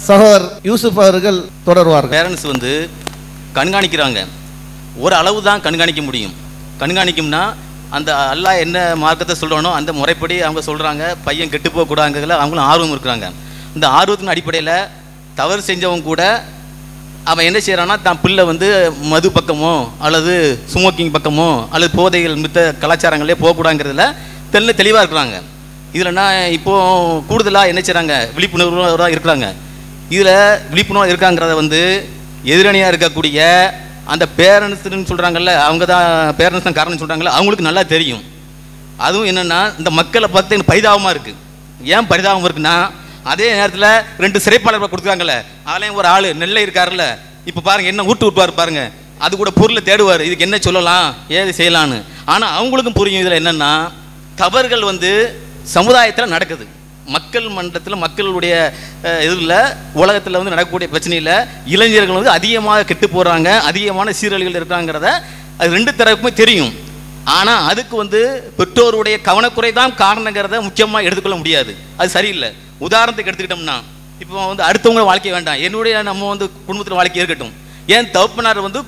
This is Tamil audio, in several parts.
சகோதரர் யூசுப் அவர்கள் தொடர்வார்கள் பேரண்ட்ஸ் வந்து கண்காணிக்கிறாங்க ஒரு அளவு தான் கண்காணிக்க முடியும் கண்காணிக்கும்னா அந்த அல்லாஹ் என்ன மார்க்கத்தை சொல்கிறானோ அந்த முறைப்படி அவங்க சொல்கிறாங்க பையன் கெட்டு போகக்கூடாதுல அவங்களும் ஆர்வம் இருக்கிறாங்க இந்த ஆர்வத்தின் அடிப்படையில் தவறு செஞ்சவங்க கூட அவன் என்ன செய்கிறான்னா தான் பிள்ளை வந்து மது பக்கமோ அல்லது ஸ்மோக்கிங் பக்கமோ அல்லது போதைகள் மித்த கலாச்சாரங்களே போகக்கூடாதுங்கிறதுல தெல்ல தெளிவாக இருக்கிறாங்க இதில்னா இப்போ கூடுதலாக என்ன செய்கிறாங்க விழிப்புணர்வாக இருக்கிறாங்க இதில் விழிப்புணர்வு இருக்காங்கிறத வந்து எதிரணியாக இருக்கக்கூடிய அந்த பேரண்ட்ஸ்னு சொல்கிறாங்கல்ல அவங்க தான் பேரண்ட்ஸ் தான் காரணம் சொல்கிறாங்கல்ல அவங்களுக்கு நல்லா தெரியும் அதுவும் என்னென்னா இந்த மக்களை பார்த்து எனக்கு பரிதாபமாக இருக்குது ஏன் பரிதாபம் இருக்குன்னா அதே நேரத்தில் ரெண்டு சிறைப்பாளர்கள் கொடுத்துருக்காங்கல்ல அதுலேயும் ஒரு ஆள் நெல்லை இருக்காருல்ல இப்போ பாருங்க என்ன ஊட்டு விட்டுவார் பாருங்க அது கூட பொருளை தேடுவார் இதுக்கு என்ன சொல்லலாம் ஏது செய்யலான்னு ஆனால் அவங்களுக்கும் புரியும் இதில் என்னென்னா தவறுகள் வந்து சமுதாயத்தில் நடக்குது மக்கள் மன்றத்தில் மக்களுடைய இதில் உலகத்தில் வந்து நடக்கக்கூடிய பிரச்சனையில் இளைஞர்கள் வந்து அதிகமாக கெட்டு போகிறாங்க அதிகமான சீரழிகள் இருக்காங்கிறத அது ரெண்டு தரப்புமே தெரியும் ஆனால் அதுக்கு வந்து பெற்றோருடைய கவனக்குறை தான் காரணங்கிறத முக்கியமாக எடுத்துக்கொள்ள முடியாது அது சரியில்லை உதாரணத்துக்கு எடுத்துக்கிட்டோம்னா இப்போ வந்து அடுத்தவங்க வாழ்க்கை வேண்டாம் என்னுடைய நம்ம வந்து குடும்பத்தில் வாழ்க்கை இருக்கட்டும் ஏன் தகப்பனார் வந்து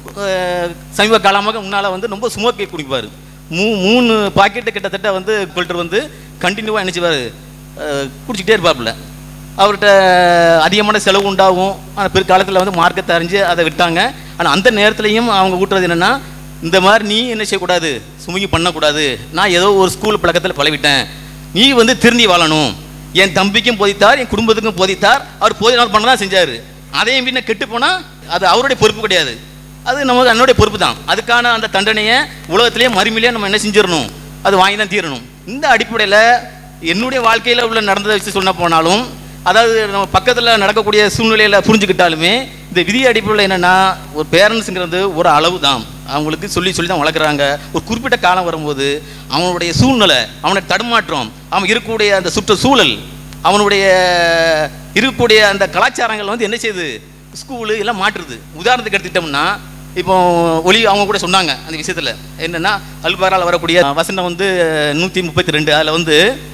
அஹ், சமீப காலமாக முன்னால் வந்து ரொம்ப ஸ்மோக்கை குடிப்பார் மூ மூணு பாக்கெட்டு கிட்டத்தட்ட வந்து கொல்டர் வந்து கண்டினியூவாக நினச்சிவார் குடிச்சிக்கிட்டே இருப்பாப்புல அவர்கிட்ட அதிகமான செலவு உண்டாகும் ஆனால் பிற்காலத்தில் வந்து மார்க்கத்தை அறிஞ்சு அதை விட்டாங்க ஆனால் அந்த நேரத்துலையும் அவங்க ஊட்டுறது என்னென்னா இந்த மாதிரி நீ என்ன செய்யக்கூடாது சுமுகி பண்ணக்கூடாது நான் ஏதோ ஒரு ஸ்கூல் பழக்கத்தில் பழவிட்டேன் நீ வந்து திருந்தி வாழணும் என் தம்பிக்கும் போதித்தார் என் குடும்பத்துக்கும் போதித்தார் அவர் போதினார் பண்ண தான் செஞ்சார் அதையும் பின்ன கெட்டு போனால் அது அவருடைய பொறுப்பு கிடையாது அது நமக்கு என்னுடைய பொறுப்பு தான் அதுக்கான அந்த தண்டனையை உலகத்திலேயே மறுமையிலேயே நம்ம என்ன செஞ்சிடணும் அது வாங்கி தான் தீரணும் இந்த அடிப்படையில் என்னுடைய வாழ்க்கையில் உள்ள நடந்ததை வச்சு சொன்ன போனாலும் அதாவது நம்ம பக்கத்தில் நடக்கக்கூடிய சூழ்நிலையில் புரிஞ்சுக்கிட்டாலுமே இந்த விதி அடிப்படையில் என்னென்னா ஒரு பேரண்ட்ஸுங்கிறது ஒரு அளவு தான் அவங்களுக்கு சொல்லி சொல்லி தான் வளர்க்குறாங்க ஒரு குறிப்பிட்ட காலம் வரும்போது அவனுடைய சூழ்நிலை அவனுடைய தடுமாற்றம் அவன் இருக்கக்கூடிய அந்த சுற்றுச்சூழல் அவனுடைய இருக்கக்கூடிய அந்த கலாச்சாரங்கள் வந்து என்ன செய்யுது ஸ்கூலு எல்லாம் மாற்றுது உதாரணத்துக்கு எடுத்துக்கிட்டோம்னா இப்போ ஒளி அவங்க கூட சொன்னாங்க அந்த விஷயத்தில் என்னென்னா அல்பாரால் வரக்கூடிய வசனம் வந்து நூற்றி முப்பத்தி ரெண்டு அதில் வந்து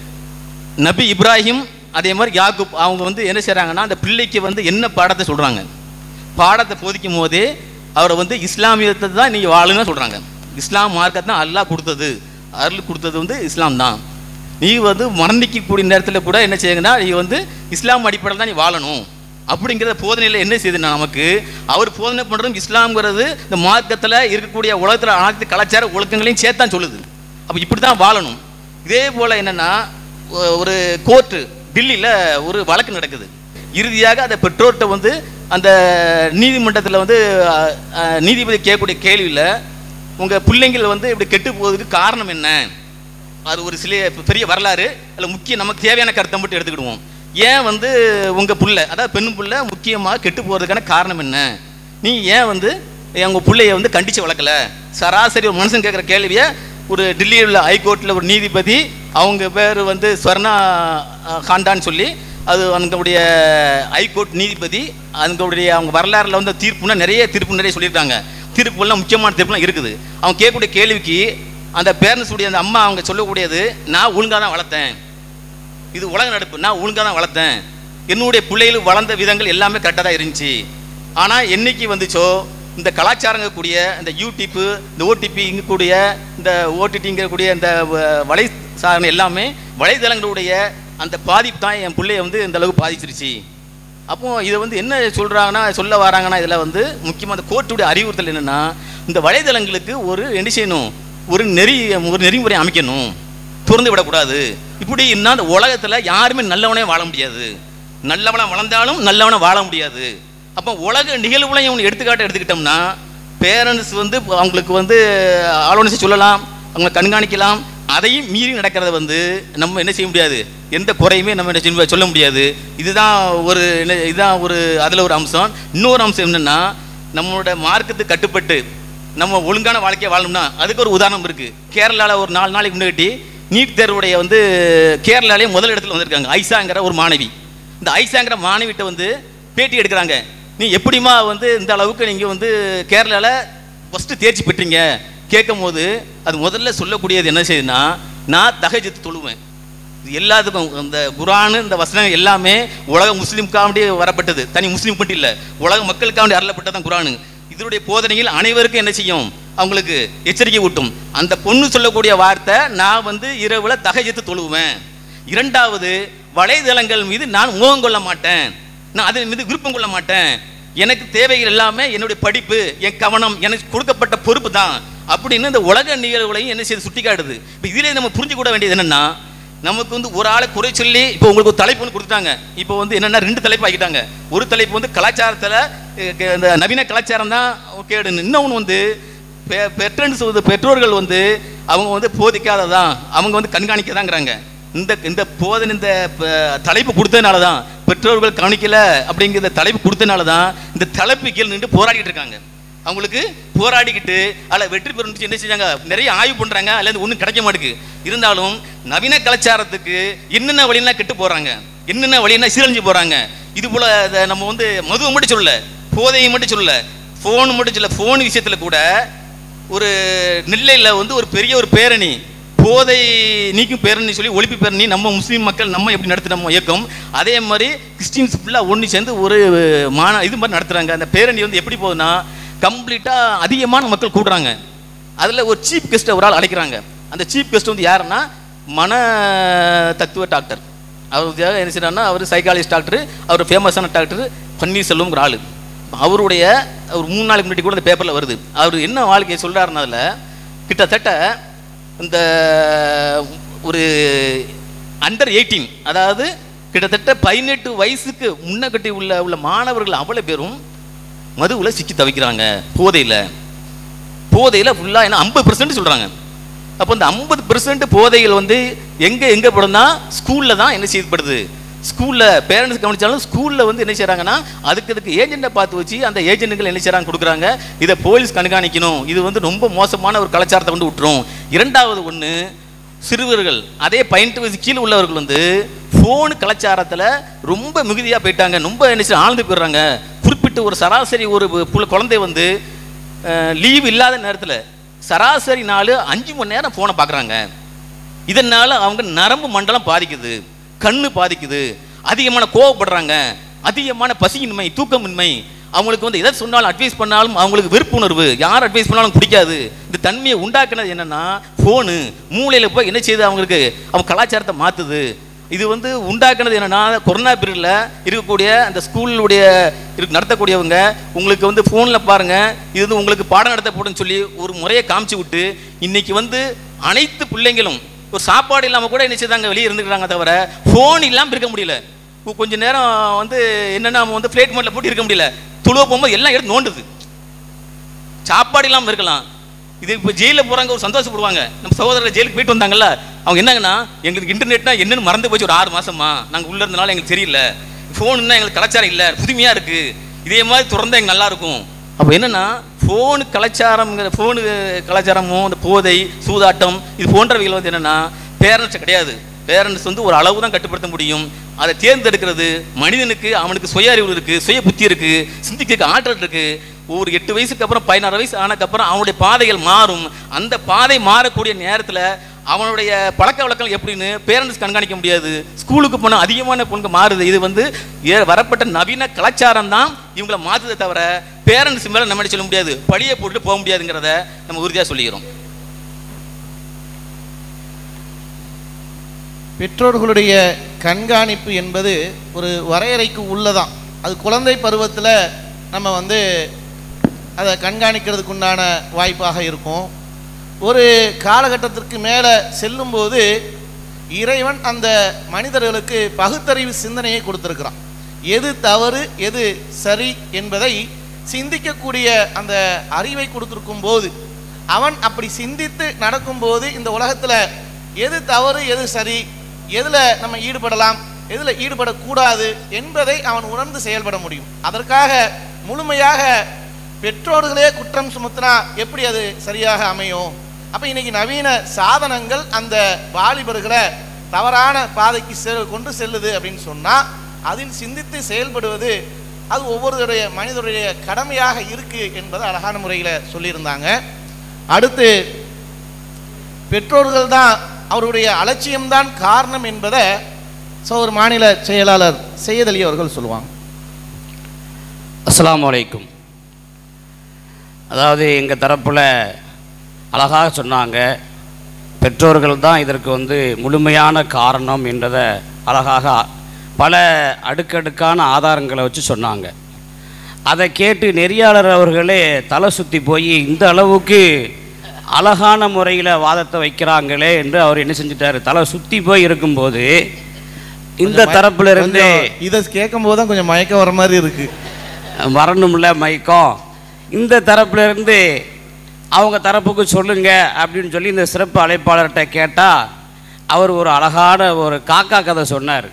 நபி இப்ராஹிம் அதே மாதிரி யாக்கூப் அவங்க வந்து என்ன செய்கிறாங்கன்னா அந்த பிள்ளைக்கு வந்து என்ன பாடத்தை சொல்கிறாங்க பாடத்தை போதிக்கும் போதே அவரை வந்து இஸ்லாமியத்தை தான் நீங்கள் வாழுன்னு சொல்கிறாங்க இஸ்லாம் மார்க்கத்தை தான் அல்லாஹ் கொடுத்தது அருள் கொடுத்தது வந்து இஸ்லாம் தான் நீ வந்து மரணிக்கக்கூடிய நேரத்தில் கூட என்ன செய்யுங்கன்னா நீ வந்து இஸ்லாம் அடிப்படையில் தான் நீ வாழணும் அப்படிங்கிற போதனையில் என்ன செய்யுதுன்னா நமக்கு அவர் போதனை பண்ணுறதும் இஸ்லாம்ங்கிறது இந்த மார்க்கத்தில் இருக்கக்கூடிய உலகத்தில் அனைத்து கலாச்சார ஒழுக்கங்களையும் சேர்த்தான் சொல்லுது அப்போ இப்படி தான் வாழணும் இதே போல் என்னென்னா ஒரு கோர்ட்டு டில்லியில் ஒரு வழக்கு நடக்குது இறுதியாக அந்த பெற்றோர்கிட்ட வந்து அந்த நீதிமன்றத்தில் வந்து அஹ், அஹ், நீதிபதி கேட்கக்கூடிய கேள்வியில் உங்கள் பிள்ளைங்கள் வந்து இப்படி கெட்டு போவதுக்கு காரணம் என்ன அது ஒரு சில பெரிய வரலாறு அதில் முக்கிய நமக்கு தேவையான கருத்தை மட்டும் எடுத்துக்கிடுவோம் ஏன் வந்து உங்கள் புள்ள அதாவது பெண் புள்ள முக்கியமாக கெட்டு போகிறதுக்கான காரணம் என்ன நீ ஏன் வந்து உங்கள் பிள்ளைய வந்து கண்டித்து வளர்க்கல சராசரி ஒரு மனுஷன் கேட்குற கேள்வியை ஒரு டெல்லியில் உள்ள ஹைகோர்ட்டில் ஒரு நீதிபதி அவங்க பேர் வந்து ஸ்வர்ணா அஹ், காண்டான்னு சொல்லி அது அவங்களுடைய ஹைகோர்ட் நீதிபதி அவங்களுடைய அவங்க வரலாறுல வந்து தீர்ப்புனா நிறைய தீர்ப்பு நிறைய சொல்லியிருக்காங்க தீர்ப்புலாம் முக்கியமான தீர்ப்புலாம் இருக்குது அவங்க கேட்கக்கூடிய கேள்விக்கு அந்த பேரண்ட்ஸ் உடைய அந்த அம்மா அவங்க சொல்லக்கூடியது நான் ஒழுங்காக தான் வளர்த்தேன் இது உலக நடப்பு நான் ஒழுங்காக தான் வளர்த்தேன் என்னுடைய பிள்ளைகள் வளர்ந்த விதங்கள் எல்லாமே கரெக்டாக தான் இருந்துச்சு ஆனால் என்னைக்கு வந்துச்சோ இந்த கலாச்சாரங்க கூடிய இந்த யூடியூப்பு இந்த ஓடிபி கூடிய இந்த ஓடிடிங்கக்கூடிய இந்த வ- வலை சாதனம் எல்லாமே வலைதளங்களுடைய அந்த பாதிப்பு தான் என் பிள்ளைய வந்து இந்த அளவுக்கு பாதிச்சிருச்சு அப்போ இதை வந்து என்ன சொல்கிறாங்கன்னா சொல்ல வராங்கன்னா இதில் வந்து முக்கியமாக அந்த கோர்ட்டுடைய அறிவுறுத்தல் என்னென்னா இந்த வலைதளங்களுக்கு ஒரு என்ன செய்யணும் ஒரு நெறி ஒரு நெறிமுறை அமைக்கணும் திறந்து விடக்கூடாது இப்படி இன்னும் அந்த உலகத்தில் யாருமே நல்லவனே வாழ முடியாது நல்லவனா வளர்ந்தாலும் நல்லவனா வாழ முடியாது அப்போ உலக நிகழ்வுலையும் ஒன்று எடுத்துக்காட்டு எடுத்துக்கிட்டோம்னா பேரண்ட்ஸ் வந்து அவங்களுக்கு வந்து ஆலோசனை சொல்லலாம் அவங்க கண்காணிக்கலாம் அதையும் மீறி நடக்கிறத வந்து நம்ம என்ன செய்ய முடியாது எந்த குறையுமே நம்ம என்ன செய்ய முடியாது, சொல்ல முடியாது இதுதான் ஒரு என்ன- இதுதான் ஒரு அதில் ஒரு அம்சம் இன்னொரு அம்சம் என்னென்னா நம்மளோட மார்க்கத்துக்கு கட்டுப்பட்டு நம்ம ஒழுங்கான வாழ்க்கையை வாழணும்னா அதுக்கு ஒரு உதாரணம் இருக்குது கேரளாவில் ஒரு நாலு நாளைக்கு முன்னாடி நீட் தேர்வுடைய வந்து கேரளாலே முதல் இடத்துல வந்திருக்காங்க ஐசாங்கிற ஒரு மாணவி இந்த ஐசாங்கிற மாணவிட்ட வந்து பேட்டி எடுக்கிறாங்க நீ எப்படிம்மா வந்து இந்த அளவுக்கு நீங்கள் வந்து கேரளாவில் ஃபஸ்ட்டு தேர்ச்சி பெற்றீங்க கேட்கும் போது அது முதல்ல சொல்லக்கூடியது என்ன செய்யுதுன்னா நான் தகஜத்து தொழுவேன் இது எல்லாத்துக்கும் இந்த குரானு இந்த வசனம் எல்லாமே உலக முஸ்லீம்காண்டி வரப்பட்டது தனி முஸ்லீம் மட்டும் இல்லை உலக மக்களுக்காண்டி அருளப்பட்டதான் குரானு இதனுடைய போதனையில் அனைவருக்கும் என்ன செய்யும் அவங்களுக்கு எச்சரிக்கை ஊட்டும் அந்த பொண்ணு சொல்லக்கூடிய வார்த்தை நான் வந்து இரவுல தகஜத்து தொழுவேன் இரண்டாவது வலைதளங்கள் மீது நான் மோகம் கொள்ள மாட்டேன் நான் அதன் மீது விருப்பம் கொள்ள மாட்டேன் எனக்கு தேவைகள் எல்லாமே என்னுடைய படிப்பு என் கவனம் எனக்கு கொடுக்கப்பட்ட பொறுப்பு தான் அப்படின்னு இந்த உலக நிகழ்வுகளையும் என்ன செய்து சுட்டி காட்டுது இப்போ இதிலே நம்ம புரிஞ்சு கூட வேண்டியது என்னன்னா நமக்கு வந்து ஒரு ஆளை குறை சொல்லி இப்போ உங்களுக்கு ஒரு தலைப்பு ஒன்று கொடுத்துட்டாங்க இப்போ வந்து என்னென்னா ரெண்டு தலைப்பு ஆக்கிட்டாங்க ஒரு தலைப்பு வந்து கலாச்சாரத்தில் இந்த நவீன கலாச்சாரம் தான் கேடு இன்னொன்று வந்து பெ- பெற்றன்ஸ் வந்து பெற்றோர்கள் வந்து அவங்க வந்து போதிக்காததான் அவங்க வந்து கண்காணிக்கதாங்கிறாங்க இந்த இந்த போதனை இந்த ப- தலைப்பு கொடுத்ததுனால தான் பெற்றோர்கள் கவனிக்கல அப்படிங்கிற தலைப்பு கொடுத்ததுனால தான் இந்த தலைப்பு கீழ் நின்று போராடிட்டு இருக்காங்க அவங்களுக்கு போராடிக்கிட்டு அதில் வெற்றி பெறும் என்ன செஞ்சாங்க நிறைய ஆய்வு பண்ணுறாங்க அல்லது ஒன்றும் கிடைக்க மாட்டேங்குது இருந்தாலும் நவீன கலாச்சாரத்துக்கு என்னென்ன வழியெல்லாம் கெட்டு போகிறாங்க என்னென்ன வழியெல்லாம் சீரழிஞ்சு போகிறாங்க இது போல் இதை நம்ம வந்து மதுவை மட்டும் சொல்லல போதையை மட்டும் சொல்லல ஃபோன் மட்டும் சொல்ல ஃபோன் விஷயத்தில் கூட ஒரு நெல்லையில் வந்து ஒரு பெரிய ஒரு பேரணி போதை நீக்கும் பேரணி சொல்லி ஒழிப்பு பேரணி நம்ம முஸ்லீம் மக்கள் நம்ம எப்படி நடத்துகிறோமோ இயக்கம் அதே மாதிரி கிறிஸ்டின்ஸ் ஃபுல்லாக ஒன்று சேர்ந்து ஒரு மான இது மாதிரி நடத்துகிறாங்க அந்த பேரணி வந்து எப்படி போகுதுன்னா கம்ப்ளீட்டாக அதிகமான மக்கள் கூடுறாங்க அதில் ஒரு சீஃப் கெஸ்ட்டை ஒரு ஆள் அழைக்கிறாங்க அந்த சீஃப் கெஸ்ட் வந்து யாருன்னா மன தத்துவ டாக்டர் அவர் வந்து என்ன செய்யறாருன்னா அவர் சைக்காலஜிஸ்ட் டாக்டர் அவர் ஃபேமஸான டாக்டர் பன்னீர்செல்வம்ங்கிற ஆள் அவருடைய ஒரு மூணு நாளைக்கு முன்னாடி கூட இந்த பேப்பரில் வருது அவர் என்ன வாழ்க்கையை சொல்கிறாருன்னா அதில் கிட்டத்தட்ட இந்த ஒரு அண்டர் எயிட்டீன் அதாவது கிட்டத்தட்ட பதினெட்டு வயசுக்கு முன்னக்கட்டி உள்ள உள்ள மாணவர்கள் அவ்வளோ பேரும் மதுவில் சிக்கி தவிக்கிறாங்க போதையில் போதையில் ஃபுல்லாக என்ன ஐம்பது பெர்சன்ட் சொல்கிறாங்க அப்போ இந்த ஐம்பது பெர்சன்ட் போதைகள் வந்து எங்கே எங்கே படும்னா ஸ்கூலில் தான் என்ன செய்யப்படுது ஸ்கூலில் பேரண்ட்ஸ் கவனிச்சாலும் ஸ்கூலில் வந்து என்ன செய்கிறாங்கன்னா அதுக்கு அதுக்கு ஏஜெண்ட்டை பார்த்து வச்சு அந்த ஏஜென்ட்டுகள் என்ன செய்கிறாங்க கொடுக்குறாங்க இதை போலீஸ் கண்காணிக்கணும் இது வந்து ரொம்ப மோசமான ஒரு கலாச்சாரத்தை கொண்டு விட்டுரும் இரண்டாவது ஒன்று சிறுவர்கள் அதே பதினெட்டு வயசு கீழே உள்ளவர்கள் வந்து ஃபோன் கலாச்சாரத்தில் ரொம்ப மிகுதியாக போயிட்டாங்க ரொம்ப என்ன செய்ய ஆழ்ந்து போயிடுறாங்க குறிப்பிட்ட ஒரு சராசரி ஒரு புள்ள குழந்தை வந்து லீவ் இல்லாத நேரத்தில் சராசரி நாள் அஞ்சு மணி நேரம் ஃபோனை பார்க்குறாங்க இதனால் அவங்க நரம்பு மண்டலம் பாதிக்குது கண்ணு பாதிக்குது அதிகமான கோவப்படுறாங்க அதிகமான பசியின்மை தூக்கமின்மை அவங்களுக்கு வந்து எதை சொன்னாலும் அட்வைஸ் பண்ணாலும் அவங்களுக்கு வெறுப்புணர்வு யார் அட்வைஸ் பண்ணாலும் பிடிக்காது இந்த தன்மையை உண்டாக்குனது என்னன்னா ஃபோனு மூளையில் போய் என்ன செய்யுது அவங்களுக்கு அவங்க கலாச்சாரத்தை மாற்றுது இது வந்து உண்டாக்குனது என்னன்னா கொரோனா பீரியடில் இருக்கக்கூடிய அந்த ஸ்கூலுடைய இருக்கு நடத்தக்கூடியவங்க உங்களுக்கு வந்து ஃபோனில் பாருங்கள் இது வந்து உங்களுக்கு பாடம் நடத்த போடுன்னு சொல்லி ஒரு முறையை காமிச்சு விட்டு இன்னைக்கு வந்து அனைத்து பிள்ளைங்களும் ஒரு சாப்பாடு இல்லாமல் கூட என்ன செய்தாங்க வெளியே இருந்துக்கிறாங்க தவிர ஃபோன் இல்லாமல் இருக்க முடியல கொ- கொஞ்ச நேரம் வந்து என்னென்னா நம்ம வந்து ஃப்ளைட் மோட்டில் போட்டு இருக்க முடியல துளுவ போகும்போது எல்லாம் எடுத்து நோண்டுது சாப்பாடு இல்லாமல் இருக்கலாம் இது இப்போ ஜெயிலில் போகிறாங்க ஒரு சந்தோஷப்படுவாங்க நம்ம சகோதரர் ஜெயிலுக்கு போயிட்டு வந்தாங்கல்ல அவங்க என்னங்கன்னா எங்களுக்கு இன்டர்நெட்னா என்னன்னு மறந்து போச்சு ஒரு ஆறு மாசமா நாங்கள் உள்ள இருந்தனால எங்களுக்கு தெரியல ஃபோனுன்னா எங்களுக்கு கலாச்சாரம் இல்லை புதுமையாக இருக்குது இதே மாதிரி தொடர்ந்து எங்களுக்கு நல்லா இருக்கும் அப்போ என்னன்னா ஃபோனு கலாச்சாரம்ங்கிற ஃபோனு கலாச்சாரமும் இந்த போதை சூதாட்டம் இது போன்றவைகள் வந்து என்னன்னா பேரண்ட்ஸ் கிடையாது பேரண்ட்ஸ் வந்து ஒரு அளவு தான் கட்டுப்படுத்த முடியும் அதை தேர்ந்தெடுக்கிறது மனிதனுக்கு அவனுக்கு சுய அறிவு இருக்குது சுய புத்தி இருக்குது சிந்திக்க ஆற்றல் இருக்குது ஒரு எட்டு வயசுக்கு அப்புறம் பதினாறு வயசு ஆனதுக்கப்புறம் அவனுடைய பாதைகள் மாறும் அந்த பாதை மாறக்கூடிய நேரத்தில் அவனுடைய பழக்க வழக்கம் எப்படின்னு பேரண்ட்ஸ் கண்காணிக்க முடியாது ஸ்கூலுக்கு போனால் அதிகமான பொண்ணுங்க மாறுது இது வந்து ஏ வரப்பட்ட நவீன கலாச்சாரம் தான் இவங்களை மாற்றுதே தவிர பேரண்ட்ஸ் மேலே நம்ம என்ன சொல்ல முடியாது பழியை போட்டு போக முடியாதுங்கிறத நம்ம உறுதியாக சொல்லிக்கிறோம் பெற்றோர்களுடைய கண்காணிப்பு என்பது ஒரு வரையறைக்கு உள்ளதான் அது குழந்தை பருவத்தில் நம்ம வந்து அதை கண்காணிக்கிறதுக்கு உண்டான வாய்ப்பாக இருக்கும் ஒரு காலகட்டத்திற்கு மேலே செல்லும்போது இறைவன் அந்த மனிதர்களுக்கு பகுத்தறிவு சிந்தனையை கொடுத்திருக்கிறான் எது தவறு எது சரி என்பதை சிந்திக்கக்கூடிய அந்த அறிவை கொடுத்திருக்கும் போது அவன் அப்படி சிந்தித்து நடக்கும்போது இந்த உலகத்தில் எது தவறு எது சரி எதில் நம்ம ஈடுபடலாம் எதில் ஈடுபடக்கூடாது என்பதை அவன் உணர்ந்து செயல்பட முடியும் அதற்காக முழுமையாக பெற்றோர்களே குற்றம் சுமத்தினா எப்படி அது சரியாக அமையும் அப்போ இன்னைக்கு நவீன சாதனங்கள் அந்த வாலிபர்களை தவறான பாதைக்கு செல் கொண்டு செல்லுது அப்படின்னு சொன்னால் அதில் சிந்தித்து செயல்படுவது அது ஒவ்வொருவருடைய மனிதருடைய கடமையாக இருக்கு என்பதை அழகான முறையில் சொல்லியிருந்தாங்க அடுத்து பெற்றோர்கள் தான் அவருடைய அலட்சியம்தான் காரணம் என்பதை ஸோ ஒரு மாநில செயலாளர் செய்யத் அலி அவர்கள் சொல்லுவாங்க அஸ்ஸலாமு அலைக்கும் அதாவது எங்கள் தரப்பில் அழகாக சொன்னாங்க பெற்றோர்கள் தான் இதற்கு வந்து முழுமையான காரணம் என்றதை அழகாக பல அடுக்கடுக்கான ஆதாரங்களை வச்சு சொன்னாங்க அதை கேட்டு நெறியாளர் அவர்களே தலை சுற்றி போய் இந்த அளவுக்கு அழகான முறையில் வாதத்தை வைக்கிறாங்களே என்று அவர் என்ன செஞ்சிட்டாரு தலை சுற்றி போய் இருக்கும்போது இந்த தரப்புல இருந்து கொஞ்சம் இதை கேட்கும் போது தான் கொஞ்சம் மயக்கம் வர மாதிரி இருக்கு வரணும்ல மயக்கம் இந்த தரப்புல இருந்து அவங்க தரப்புக்கு சொல்லுங்க அப்படின்னு சொல்லி இந்த சிறப்பு அழைப்பாளர்கிட்ட கேட்டால் அவர் ஒரு அழகான ஒரு காக்கா கதை சொன்னார்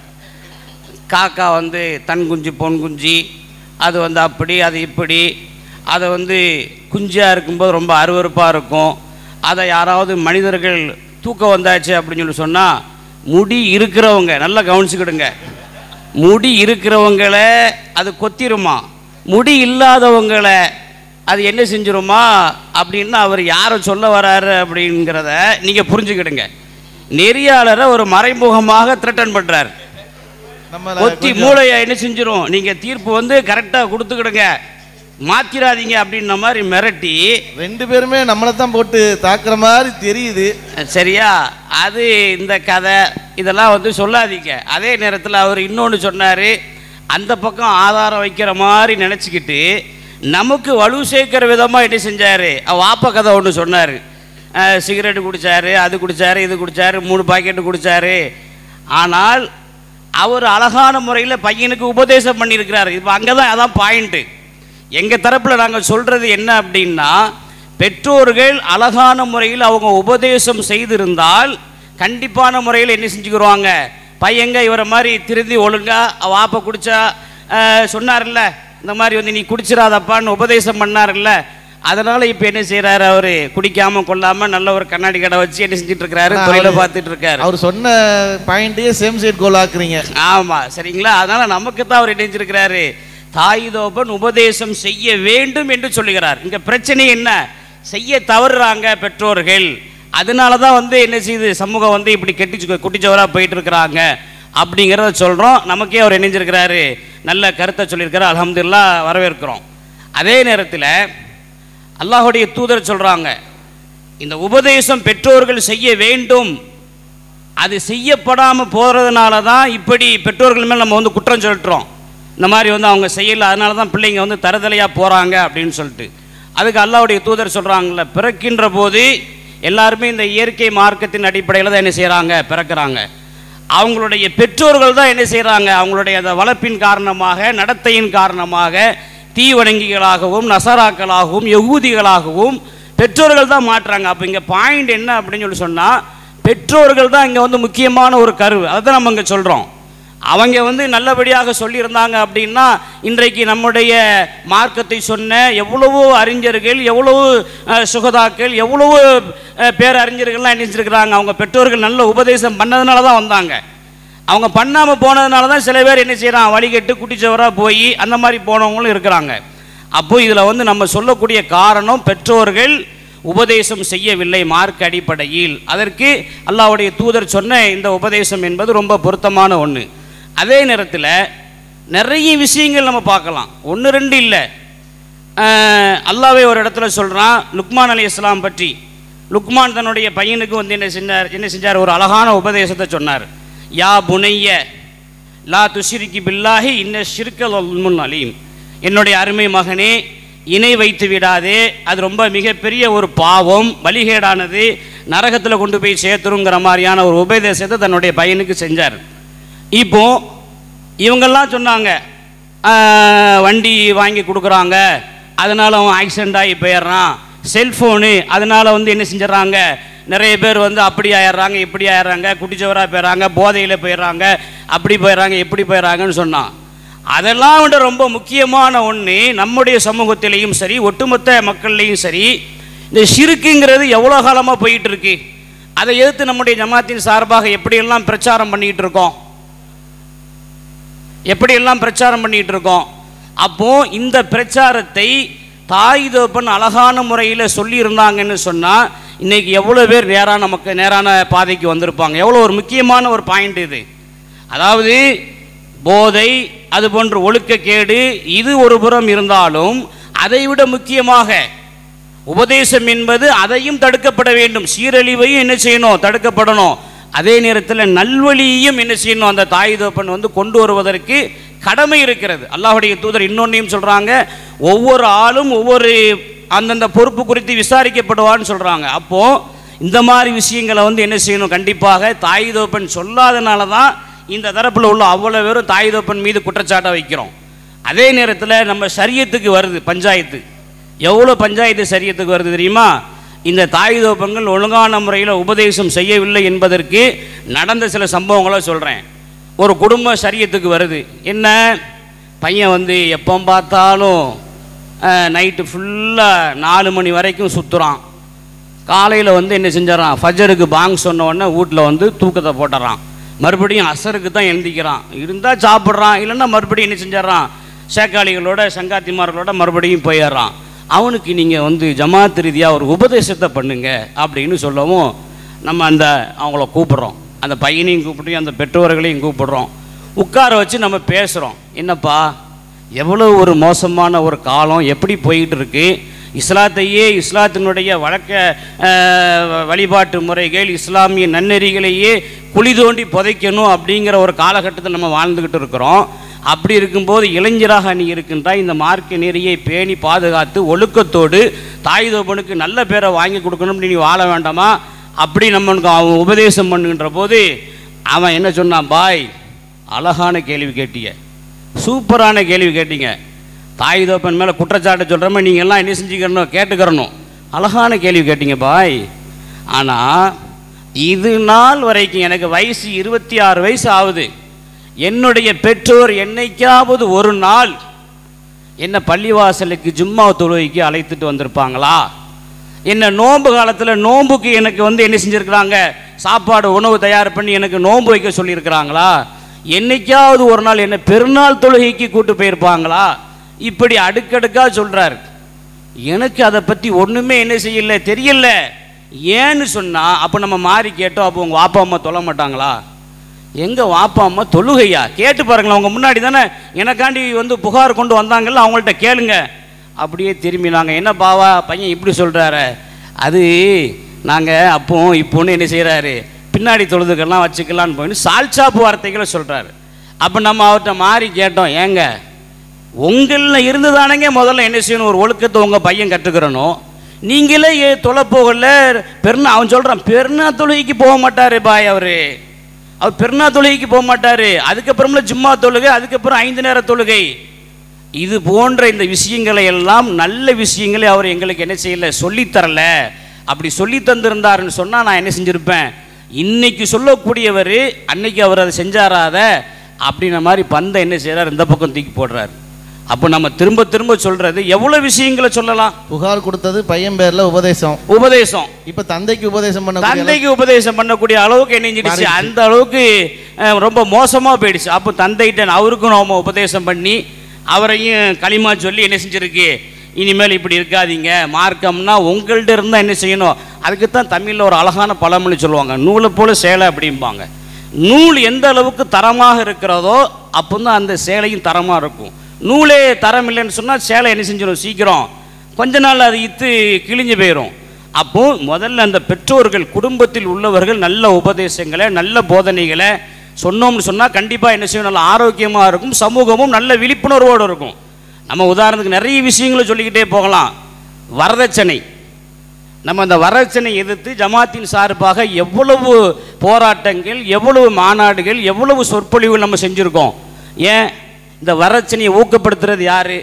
காக்கா வந்து தன் குஞ்சு பொன் குஞ்சு அது வந்து அப்படி அது இப்படி அதை வந்து குஞ்சியாக இருக்கும்போது ரொம்ப அருவருப்பாக இருக்கும் அதை யாராவது மனிதர்கள் தூக்கம் வந்தாச்சு அப்படின்னு சொல்லி சொன்னால் முடி இருக்கிறவங்க நல்லா கவனிச்சுக்கிடுங்க முடி இருக்கிறவங்கள அது கொத்திருமா முடி இல்லாதவங்களை அது என்ன செஞ்சிருமா அப்படின்னு அவர் யாரை சொல்ல வராரு அப்படிங்கிறத நீங்கள் புரிஞ்சுக்கிடுங்க நெறியாளரை ஒரு மறைமுகமாக த்ரெட்டன் பண்ணுறார் நம்ம கொத்தி மூளையை என்ன செஞ்சிரும் நீங்கள் தீர்ப்பு வந்து கரெக்டாக கொடுத்துக்கிடுங்க மாத்திராதீங்க அப்படின்ன மாதிரி மிரட்டி ரெண்டு பேருமே நம்மளை தான் போட்டு தாக்குற மாதிரி தெரியுது சரியா அது இந்த கதை இதெல்லாம் வந்து சொல்லாதீங்க அதே நேரத்தில் அவர் இன்னொன்று சொன்னார் அந்த பக்கம் ஆதாரம் வைக்கிற மாதிரி நினச்சிக்கிட்டு நமக்கு வலு சேர்க்கிற விதமாக என்ன செஞ்சார் வாப்ப கதை ஒன்று சொன்னார் சிகரெட்டு குடித்தாரு அது குடித்தாரு இது குடித்தாரு மூணு பாக்கெட்டு குடித்தாரு ஆனால் அவர் அழகான முறையில் பையனுக்கு உபதேசம் பண்ணியிருக்கிறாரு இப்போ அங்கே தான் அதான் பாயிண்ட்டு எங்கள் தரப்பில் நாங்கள் சொல்கிறது என்ன அப்படின்னா பெற்றோர்கள் அழகான முறையில் அவங்க உபதேசம் செய்திருந்தால் கண்டிப்பான முறையில் என்ன செஞ்சுக்கிருவாங்க பையங்க இவரை மாதிரி திருந்தி ஒழுங்கா வாப்ப குடிச்சா அஹ், சொன்னார்ல இந்த மாதிரி வந்து நீ குடிச்சிடாதப்பான்னு உபதேசம் பண்ணார்ல அதனால இப்போ என்ன செய்றாரு அவரு குடிக்காம கொள்ளாம நல்ல ஒரு கண்ணாடி கடை வச்சு என்ன செஞ்சுட்டு இருக்காரு தொழில பார்த்துட்டு இருக்காரு அவர் சொன்ன பாயிண்டையே சேம் சைட் கோல் ஆக்குறீங்க ஆமா சரிங்களா அதனால நமக்கு தான் அவர் இணைஞ்சிருக்கிறாரு தாய் தோப்பன் உபதேசம் செய்ய வேண்டும் என்று சொல்லுகிறார் இங்க பிரச்சனை என்ன செய்ய தவறுறாங்க பெற்றோர்கள் அதனால தான் வந்து என்ன செய்யுது சமூகம் வந்து இப்படி கெட்டி குட்டிச்சவராக போயிட்டு இருக்கிறாங்க அப்படிங்கிறத சொல்கிறோம் நமக்கே அவர் இணைஞ்சிருக்கிறாரு நல்ல கருத்தை சொல்லியிருக்கிறார் அல்ஹம்துலில்லாஹ் வரவேற்கிறோம் அதே நேரத்தில் அல்லாஹுடைய தூதர் சொல்கிறாங்க இந்த உபதேசம் பெற்றோர்கள் செய்ய வேண்டும் அது செய்யப்படாமல் போகிறதுனால தான் இப்படி பெற்றோர்கள் மேல் நம்ம வந்து குற்றம் சொல்லிட்டுறோம் இந்த மாதிரி வந்து அவங்க செய்யல அதனால தான் பிள்ளைங்க வந்து தருதலையாக போகிறாங்க அப்படின்னு சொல்லிட்டு அதுக்கு அல்லாஹ்வுடைய தூதர் சொல்கிறாங்கல்ல பிறக்கின்ற போது எல்லாருமே இந்த இயற்கை மார்க்கத்தின் அடிப்படையில் தான் என்ன செய்கிறாங்க பிறக்கிறாங்க அவங்களுடைய பெற்றோர்கள் தான் என்ன செய்கிறாங்க அவங்களுடைய அந்த வளர்ப்பின் காரணமாக நடத்தையின் காரணமாக தீவணங்கிகளாகவும் நசராக்களாகவும் யகூதிகளாகவும் பெற்றோர்கள் தான் மாற்றுறாங்க அப்போ இங்கே பாயிண்ட் என்ன அப்படின்னு சொல்லி சொன்னால் பெற்றோர்கள் தான் இங்கே வந்து முக்கியமான ஒரு கருவு அதை தான் நம்ம இங்கே சொல்கிறோம் அவங்க வந்து நல்லபடியாக சொல்லியிருந்தாங்க அப்படின்னா இன்றைக்கு நம்முடைய மார்க்கத்தை சொன்ன எவ்வளவோ அறிஞர்கள் எவ்வளவு அஹ், சுகதாக்கள் எவ்வளவு அஹ், பேரறிஞர்கள்லாம் என்ன செஞ்சிருக்கிறாங்க அவங்க பெற்றோர்கள் நல்ல உபதேசம் பண்ணதுனால தான் வந்தாங்க அவங்க பண்ணாமல் போனதுனால தான் சில பேர் என்ன செய்கிறான் வழிகட்டு குட்டிச்சவராக போய் அந்த மாதிரி போனவங்களும் இருக்கிறாங்க அப்போ இதில் வந்து நம்ம சொல்லக்கூடிய காரணம் பெற்றோர்கள் உபதேசம் செய்யவில்லை மார்க் அடிப்படையில் அதற்கு அல்லாஹ்வுடைய தூதர் சொன்ன இந்த உபதேசம் என்பது ரொம்ப பொருத்தமான ஒன்று அதே நேரத்தில் நிறைய விஷயங்கள் நம்ம பார்க்கலாம் ஒன்று ரெண்டு இல்லை அல்லாவே ஒரு இடத்துல சொல்கிறான் லுக்மான் அலி இஸ்லாம் பற்றி லுக்மான் தன்னுடைய பையனுக்கு வந்து என்ன செஞ்சார் என்ன செஞ்சார் ஒரு அழகான உபதேசத்தை சொன்னார் யா புனைய லா துஷிரிக்கி பில்லாஹி இன்ன ஷிர்கல் முன் அலீம் என்னுடைய அருமை மகனே இணை வைத்து விடாதே அது ரொம்ப மிகப்பெரிய ஒரு பாவம் வழிகேடானது நரகத்தில் கொண்டு போய் சேர்த்துருங்கிற மாதிரியான ஒரு உபதேசத்தை தன்னுடைய பையனுக்கு செஞ்சார் இப்போ இவங்கெல்லாம் சொன்னாங்க "ஆஹ், வண்டி வாங்கி கொடுக்குறாங்க அதனால அவன் ஆக்சிடென்ட் ஆகி போயிடுறான் செல்ஃபோனு அதனால வந்து என்ன செஞ்சிடறாங்க நிறைய பேர் வந்து அப்படி ஆயிடுறாங்க இப்படி ஆயிடுறாங்க குடிச்சவராக போயிடுறாங்க போதையில் போயிடுறாங்க அப்படி போயிடுறாங்க இப்படி போயிடுறாங்கன்னு சொன்னான் அதெல்லாம் விட ரொம்ப முக்கியமான ஒன்று நம்முடைய சமூகத்திலையும் சரி ஒட்டுமொத்த மக்கள்லையும் சரி இந்த சிறுக்குங்கிறது எவ்வளோ காலமாக போயிட்டு இருக்கு அதை எதிர்த்து நம்முடைய ஜமாத்தின் சார்பாக எப்படியெல்லாம் பிரச்சாரம் பண்ணிக்கிட்டு இருக்கோம் எப்படியெல்லாம் பிரச்சாரம் பண்ணிட்டு இருக்கோம் அப்போ இந்த பிரச்சாரத்தை தாய் தோப்பன் அழகான முறையில் சொல்லியிருந்தாங்கன்னு சொன்னால் இன்னைக்கு எவ்வளோ பேர் நேராக நமக்கு நேரான பாதைக்கு வந்திருப்பாங்க எவ்வளோ ஒரு முக்கியமான ஒரு பாயிண்ட் இது அதாவது போதை அது போன்ற ஒழுக்கக்கேடு இது ஒரு புறம் இருந்தாலும் அதைவிட முக்கியமாக உபதேசம் என்பது அதையும் தடுக்கப்பட வேண்டும் சீரழிவையும் என்ன செய்யணும் தடுக்கப்படணும் அதே நேரத்தில் நல்வழியையும் என்ன செய்யணும் அந்த தாய் தோப்பன் வந்து கொண்டு வருவதற்கு கடமை இருக்கிறது அல்லாஹ்வுடைய தூதர் இன்னொன்னையும் சொல்றாங்க ஒவ்வொரு ஆளும் ஒவ்வொரு அந்தந்த பொறுப்பு குறித்து விசாரிக்கப்படுவான்னு சொல்றாங்க அப்போ இந்த மாதிரி விஷயங்களை வந்து என்ன செய்யணும் கண்டிப்பாக தாய் தோப்பன் சொல்லாதனால தான் இந்த தரப்பில் உள்ள அவ்வளோ பேரும் தாய் தோப்பன் மீது குற்றச்சாட்டை வைக்கிறோம் அதே நேரத்தில் நம்ம சரியத்துக்கு வருது பஞ்சாயத்து எவ்வளோ பஞ்சாயத்து சரியத்துக்கு வருது தெரியுமா இந்த தாய் தோப்பங்கள் ஒழுங்கான முறையில் உபதேசம் செய்யவில்லை என்பதற்கு நடந்த சில சம்பவங்களை சொல்கிறேன் ஒரு குடும்ப சரியத்துக்கு வருது என்ன பையன் வந்து எப்போ பார்த்தாலும் நைட்டு ஃபுல்லாக நாலு மணி வரைக்கும் சுற்றுறான் காலையில் வந்து என்ன செஞ்சிடறான் ஃபஜருக்கு பாங் சொன்ன உடனே வீட்டில் வந்து தூக்கத்தை போட்டுறான் மறுபடியும் அசருக்கு தான் எழுந்திக்கிறான் இருந்தால் சாப்பிட்றான் இல்லைன்னா மறுபடியும் என்ன செஞ்சிடறான் சேக்காளிகளோட சங்காத்திமார்களோட மறுபடியும் போயிடுறான் அவனுக்கு நீங்கள் வந்து ஜமாத் ரீதியாக ஒரு உபதேசத்தை பண்ணுங்க அப்படின்னு சொல்லவும் நம்ம அந்த அவங்கள கூப்பிட்றோம் அந்த பையனையும் கூப்பிட்டு அந்த பெற்றோர்களையும் கூப்பிடுறோம் உட்கார வச்சு நம்ம பேசுகிறோம் என்னப்பா எவ்வளோ ஒரு மோசமான ஒரு காலம் எப்படி போயிட்டு இருக்கு இஸ்லாத்தையே இஸ்லாத்தினுடைய வழக்க அஹ், வழிபாட்டு முறைகள் இஸ்லாமிய நன்னெறிகளையே குழி தோண்டி புதைக்கணும் அப்படிங்கிற ஒரு காலகட்டத்தில் நம்ம வாழ்ந்துக்கிட்டு இருக்கிறோம் அப்படி இருக்கும்போது இளைஞராக நீ இருக்கின்றாய் இந்த மார்க்க நெறியை பேணி பாதுகாத்து ஒழுக்கத்தோடு தாய் தோப்பனுக்கு நல்ல பேரை வாங்கி கொடுக்கணும்னு நீ வாழ வேண்டாமா அப்படி நம்மளுக்கு அவன் உபதேசம் பண்ணுகின்ற போது அவன் என்ன சொன்னான் பாய் அழகான கேள்வி கேட்டிய சூப்பரான கேள்வி கேட்டீங்க தாய் தோப்பன் மேலே குற்றச்சாட்டு சொல்கிறமே நீங்கள் எல்லாம் என்ன செஞ்சுக்கிறணும் கேட்டுக்கிறணும் அழகான கேள்வி கேட்டீங்க பாய் ஆனால் இது நாள் வரைக்கும் எனக்கு வயசு இருபத்தி ஆறு வயசு ஆகுது என்னுடைய பெற்றோர் என்னைக்காவது ஒரு நாள் என்ன பள்ளிவாசலுக்கு ஜும்மா தொழுகைக்கு அழைத்துட்டு வந்திருப்பாங்களா என்ன நோன்பு காலத்தில் நோன்புக்கு எனக்கு வந்து என்ன செஞ்சுருக்கிறாங்க சாப்பாடு உணவு தயார் பண்ணி எனக்கு நோன்பு வைக்க சொல்லியிருக்கிறாங்களா என்னைக்காவது ஒரு நாள் என்ன பெருநாள் தொழுகைக்கு கூட்டு போயிருப்பாங்களா இப்படி அடுக்கடுக்காக சொல்கிறார் எனக்கு அதை பற்றி ஒன்றுமே என்ன செய்யல தெரியல ஏன்னு சொன்னால் அப்போ நம்ம மாறி கேட்டோம் அப்போ உங்கள் வாப்பா அம்மா தொல்ல மாட்டாங்களா எங்கள் வாப்பா அம்மா தொழுகையா கேட்டு பாருங்களேன் அவங்க முன்னாடி தானே எனக்காண்டி வந்து புகார் கொண்டு வந்தாங்கல்ல அவங்கள்ட்ட கேளுங்க அப்படியே திரும்பி நாங்கள் என்ன பாவா பையன் இப்படி சொல்கிறாரு அது நாங்கள் அப்போ இப்போன்னு என்ன செய்கிறாரு பின்னாடி தொழுதுக்கெல்லாம் வச்சுக்கலான்னு போய் சால்சாப்பு வார்த்தைகளை சொல்கிறாரு அப்போ நம்ம அவர்கிட்ட மாறி கேட்டோம் ஏங்க உங்களில் இருந்து தானங்க முதல்ல என்ன செய்யணும் ஒரு ஒழுக்கத்தை உங்கள் பையன் கற்றுக்கிறணும் நீங்களே ஏ தொலை போகல பெருநா அவன் சொல்கிறான் பெருநா தொழுகைக்கு போக மாட்டாரு பாய் அவர் அவர் பெருநா தொழுகைக்கு போக மாட்டாரு அதுக்கப்புறம்ல ஜும்மா தொழுகை அதுக்கப்புறம் ஐந்து நேர தொழுகை இது போன்ற இந்த விஷயங்களை எல்லாம் நல்ல விஷயங்களை அவர் எங்களுக்கு என்ன செய்யல சொல்லித் தரல அப்படி சொல்லி தந்திருந்தாருன்னு சொன்னால் நான் என்ன செஞ்சிருப்பேன் இன்னைக்கு சொல்லக்கூடியவர் அன்னைக்கு அவர் அதை செஞ்சாராத அப்படின்ன மாதிரி பந்தை என்ன செய்றார் இந்த பக்கம் தூக்கி போடுறாரு அப்போ நம்ம திரும்ப திரும்ப சொல்றது எவ்வளவு விஷயங்களை சொல்லலாம் புகார் கொடுத்தது பையன் பேர்ல உபதேசம் உபதேசம் இப்ப தந்தைக்கு உபதேசம் பண்ண தந்தைக்கு உபதேசம் பண்ணக்கூடிய அளவுக்கு என்னஞ்சிடுச்சு மாறிடுச்சு. அந்த அளவுக்கு அஹ், ரொம்ப மோசமாக போயிடுச்சு அப்போ தந்தைகிட்ட அவருக்கும் நாம உபதேசம் பண்ணி அவரையும் களிமா சொல்லி என்ன செஞ்சிருக்கு இனிமேல் இப்படி இருக்காதீங்க மார்க்கம்னா உங்கள்கிட்ட இருந்தால் என்ன செய்யணும் அதுக்கு தான் தமிழில் ஒரு அழகான பழமொழி சொல்லுவாங்க நூலை போல சேலை அப்படிம்பாங்க நூல் எந்த அளவுக்கு தரமாக இருக்கிறதோ அப்போ தான் அந்த சேலையும் தரமாக இருக்கும் நூலே தரம் இல்லைன்னு சொன்னால் சேலை என்ன செஞ்சிடும் சீக்கிரம் கொஞ்ச நாள் அது இத்து கிழிஞ்சு போயிடும் அப்போ முதல்ல அந்த பெற்றோர்கள் குடும்பத்தில் உள்ளவர்கள் நல்ல உபதேசங்களை நல்ல போதனைகளை சொன்னோம்னு சொன்னால் கண்டிப்பாக என்ன செய்யும் நல்ல ஆரோக்கியமாக இருக்கும் சமூகமும் நல்ல விழிப்புணர்வோடு இருக்கும் நம்ம உதாரணத்துக்கு நிறைய விஷயங்களை சொல்லிக்கிட்டே போகலாம் வரதட்சணை நம்ம அந்த வரதட்சணை எதிர்த்து ஜமாத்தின் சார்பாக எவ்வளவு போராட்டங்கள் எவ்வளவு மாநாடுகள் எவ்வளவு சொற்பொழிவுகள் நம்ம செஞ்சுருக்கோம் ஏன் இந்த வரதட்சணையை ஊக்கப்படுத்துறது யாரு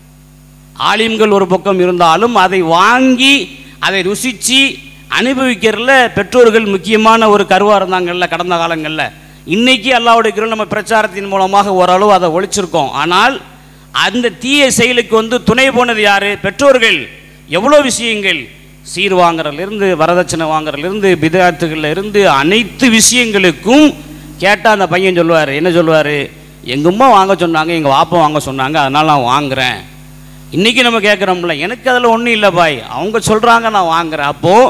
ஆலிம்கள் ஒரு பக்கம் இருந்தாலும் அதை வாங்கி அதை ருசித்து அனுபவிக்கிறதுல பெற்றோர்கள் முக்கியமான ஒரு கருவாக இருந்தாங்கல்ல கடந்த காலங்களில் இன்னைக்கு அல்லாவுடைய கிருபை நம்ம பிரச்சாரத்தின் மூலமாக ஓரளவு அதை ஒழிச்சிருக்கோம் ஆனால் அந்த தீய செயலுக்கு வந்து துணை போனது யாரு பெற்றோர்கள் எவ்வளோ விஷயங்கள் சீர் வாங்குறதுலேருந்து வரதட்சணை வாங்குறதுலேருந்து பிதாத்துகள்ல இருந்து அனைத்து விஷயங்களுக்கும் கேட்டால் அந்த பையன் சொல்லுவார் என்ன சொல்லுவார் எங்கள் அம்மா வாங்க சொன்னாங்க எங்கள் வாப்பா வாங்க சொன்னாங்க அதனால் நான் வாங்குறேன் இன்றைக்கி நம்ம கேட்குறோம்ல எனக்கு அதில் ஒன்றும் இல்லை பாய் அவங்க சொல்கிறாங்க நான் வாங்குறேன் அப்போது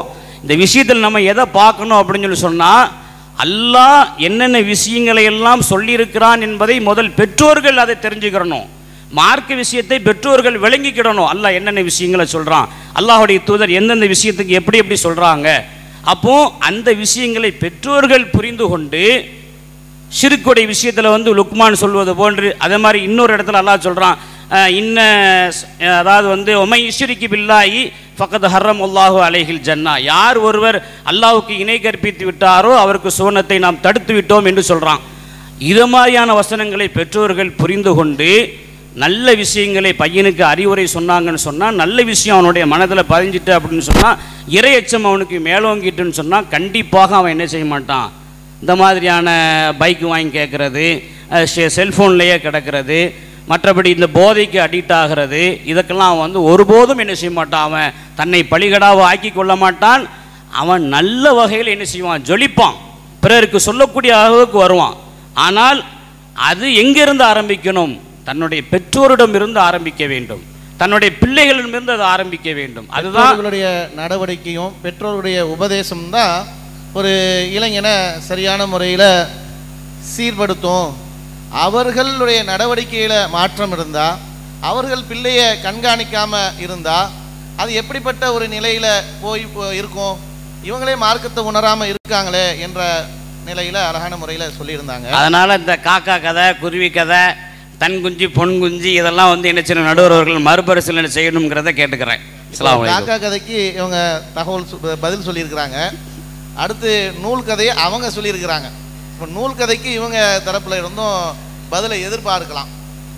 இந்த விஷயத்தில் நம்ம எதை பார்க்கணும் அப்படின்னு சொல்லி சொன்னால் அல்லாஹ் என்னென்ன விஷயங்களை எல்லாம் சொல்லியிருக்கிறான் என்பதை முதல் பெற்றோர்கள் அதை தெரிஞ்சுக்கிறணும் மார்க்க விஷயத்தை பெற்றோர்கள் விளங்கிக்கிடணும் அல்லாஹ் என்னென்ன விஷயங்களை சொல்கிறான் அல்லாஹுடைய தூதர் எந்தெந்த விஷயத்துக்கு எப்படி எப்படி சொல்கிறாங்க அப்போ அந்த விஷயங்களை பெற்றோர்கள் புரிந்து கொண்டு ஷிருக்குடைய விஷயத்தில் வந்து லுக்மான் சொல்வது போன்று அதே மாதிரி இன்னொரு இடத்துல அல்லாஹ் சொல்கிறான் இன்ன ஸ்- அதாவது வந்து ஒமை இஷ்ரிக்கு பில்லாயி ஃபக்கத் ஹர்ரம் அல்லாஹு அலைஹில் ஜன்னா யார் ஒருவர் அல்லாஹ்வுக்கு இணை கற்பித்து விட்டாரோ அவருக்கு சுவனத்தை நாம் தடுத்து விட்டோம் என்று சொல்கிறான் இது மாதிரியான வசனங்களை பெற்றோர்கள் புரிந்து கொண்டு நல்ல விஷயங்களை பையனுக்கு அறிவுரை சொன்னாங்கன்னு சொன்னால் நல்ல விஷயம் அவனுடைய மனதில் பதிஞ்சிட்டு அப்படின்னு சொன்னால் இரையச்சம் அவனுக்கு மேலோங்கிட்டுன்னு சொன்னால் கண்டிப்பாக அவன் என்ன செய்ய மாட்டான் இந்த மாதிரியான பைக் வாங்கி கேட்குறது செல்ஃபோன்லேயே கிடக்கிறது மற்றபடி இந்த போதைக்கு அடிக்ட் ஆகிறது இதுக்கெல்லாம் அவன் வந்து ஒருபோதும் என்ன செய்ய மாட்டான் அவன் தன்னை பலிகடாவை ஆக்கி கொள்ள மாட்டான் அவன் நல்ல வகையில் என்ன செய்வான் ஜொலிப்பான் பிறருக்கு சொல்லக்கூடிய அளவுக்கு வருவான் ஆனால் அது எங்கிருந்து ஆரம்பிக்கணும் தன்னுடைய பெற்றோரிடமிருந்து ஆரம்பிக்க வேண்டும் தன்னுடைய பிள்ளைகளிடமிருந்து அதை ஆரம்பிக்க வேண்டும் அதுதான் பெற்றோர்களுடைய நடவடிக்கையும் பெற்றோருடைய உபதேசம் தான் ஒரு இளைஞனை சரியான முறையில் சீர்படுத்தும் அவர்களுடைய நடவடிக்கையில் மாற்றம் இருந்தால் அவர்கள் பிள்ளையை கண்காணிக்காம இருந்தால் அது எப்படிப்பட்ட ஒரு நிலையில் போய் போ- இருக்கும் இவங்களே மார்க்கத்தை உணராமல் இருக்காங்களே என்ற நிலையில் அழகான முறையில் சொல்லியிருந்தாங்க அதனால இந்த காக்கா கதை குருவி கதை தன் குஞ்சு பொன் குஞ்சு இதெல்லாம் வந்து என்ன செய்யணும் நடுவர் அவர்கள் மறுபரிசீலனை செய்யணுங்கிறத கேட்டுக்கிறேன் அஸ்ஸலாமு அலைக்கும். காக்கா கதைக்கு இவங்க தகவல் சொ- பதில் சொல்லியிருக்கிறாங்க அடுத்து நூல் கதையை அவங்க சொல்லியிருக்கிறாங்க இப்போ நூல் கதைக்கு இவங்க தரப்புல இருந்தும் பதிலை எதிர்பார்க்கலாம்